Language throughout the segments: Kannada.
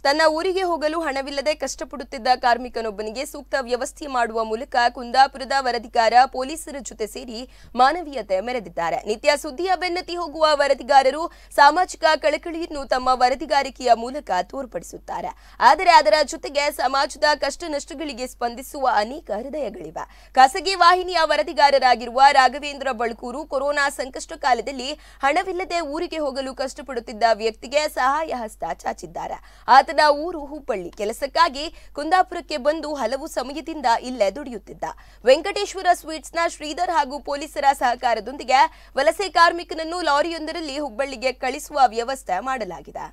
ತನ್ನ ಊರಿಗೆ ಹೋಗಲು ಹಣವಿಲ್ಲದೆ ಕಷ್ಟಪಡುತ್ತಿದ್ದ ಕಾರ್ಮಿಕನೊಬ್ಬನಿಗೆ ಸೂಕ್ತ ವ್ಯವಸ್ಥೆ ಮಾಡುವ ಮೂಲಕ ಕುಂದಾಪುರದ ವರದಿಗಾರ ಪೊಲೀಸರ ಜೊತೆ ಸೇರಿ ಮಾನವೀಯತೆ ಮೆರೆದಿದ್ದಾರೆ ನಿತ್ಯ ಸುದ್ದಿಯ ಬೆನ್ನತ್ತಿ ಹೋಗುವ ವರದಿಗಾರರು ಸಾಮಾಜಿಕ ಕಳಕಳಿಯನ್ನು ತಮ್ಮ ವರದಿಗಾರಿಕೆಯ ಮೂಲಕ ತೋರ್ಪಡಿಸುತ್ತಾರೆ ಆದರೆ ಅದರ ಜೊತೆಗೆ ಸಮಾಜದ ಕಷ್ಟ ನಷ್ಟಗಳಿಗೆ ಸ್ಪಂದಿಸುವ ಅನೇಕ ಹೃದಯಗಳಿವೆ ಖಾಸಗಿ ವಾಹಿನಿಯ ವರದಿಗಾರರಾಗಿರುವ ರಾಘವೇಂದ್ರ ಬಳ್ಕೂರು ಕೊರೋನಾ ಸಂಕಷ್ಟ ಕಾಲದಲ್ಲಿ ಹಣವಿಲ್ಲದೆ ಊರಿಗೆ ಹೋಗಲು ಕಷ್ಟಪಡುತ್ತಿದ್ದ ವ್ಯಕ್ತಿಗೆ ಸಹಾಯ ಹಸ್ತ ಚಾಚಿದ್ದಾರೆ ಆತನ ಊರು ಹುಬ್ಬಳ್ಳಿ ಕೆಲಸಕ್ಕಾಗಿ ಕುಂದಾಪುರಕ್ಕೆ ಬಂದು ಹಲವು ಸಮಯದಿಂದ ಇಲ್ಲೇ ದುಡಿಯುತ್ತಿದ್ದ ವೆಂಕಟೇಶ್ವರ ಸ್ವೀಟ್ಸ್ನ ಶ್ರೀಧರ್ ಹಾಗೂ ಪೊಲೀಸರ ಸಹಕಾರದೊಂದಿಗೆ ವಲಸೆ ಕಾರ್ಮಿಕನನ್ನು ಲಾರಿಯೊಂದರಲ್ಲಿ ಹುಬ್ಬಳ್ಳಿಗೆ ಕಳಿಸುವ ವ್ಯವಸ್ಥೆ ಮಾಡಲಾಗಿದೆ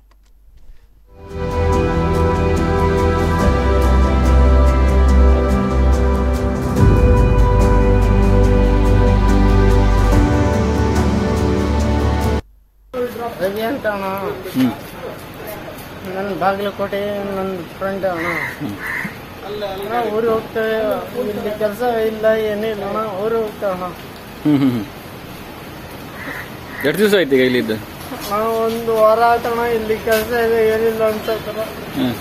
ರವಿ ಅಂತ ಅಣ್ಣ ನನ್ನ ಬಾಗಲಕೋಟೆ ನನ್ನ ಫ್ರೆಂಡ್ ಅಣ್ಣ ಅಣ್ಣ ಊರಿಗೆ ಹೋಗ್ತೇವೆ ಇಲ್ಲಿ ಕೆಲಸ ಇಲ್ಲ ಏನಿಲ್ಲ ಅಣ್ಣ ಊರಿಗೆ ಹೋಗ್ತೇವೆ ಅಣ್ಣ ಹ್ಮ್ ಹ್ಮ್ ಹ್ಮ್. ಎಷ್ಟು ದಿವಸ ಆಯ್ತು ಈಗ ಇಲ್ಲಿದ್ದು ನಾವು ಒಂದು ವಾರ ಆಯ್ತಣ್ಣ ಇಲ್ಲಿ ಕೆಲಸ ಇದೆ ಏನಿಲ್ಲ ಅಂತ ಹೇಳ್ತಾರ ಹ್ಮ್.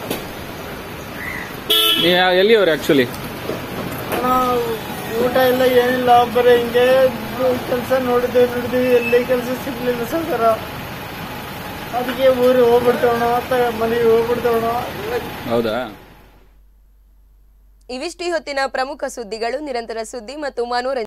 ನೀವು ಯಾವ- ಎಲ್ಲಿಯವ್ರು ಆ್ಯಕ್ಚುಲಿ ಅಣ್ಣ ಊಟ ಇಲ್ಲ ಏನಿಲ್ಲ ಬರೀ ಹಿಂಗೆ ಕೆಲಸ ನೋಡಿದ್ವಿ ನೋಡಿದ್ವಿ ಎಲ್ಲಿ ಕೆಲಸ ಸಿಗ್ಲಿಲ್ಲ ಸರ್ ಅದಕ್ಕೆ ಊರಿಗೆ ಹೋಗ್ಬಿಡ್ತೇವಣ್ಣ ಮತ್ತೆ ಮನೆಗೆ ಹೋಗ್ಬಿಡ್ತೇವಣ್ಣ ಹೌದಾ ಇವಿಷ್ಟು ಈ ಹೊತ್ತಿನ ಪ್ರಮುಖ ಸುದ್ದಿಗಳು ನಿರಂತರ ಸುದ್ದಿ ಮತ್ತು ಮನೋರಂಜನೆ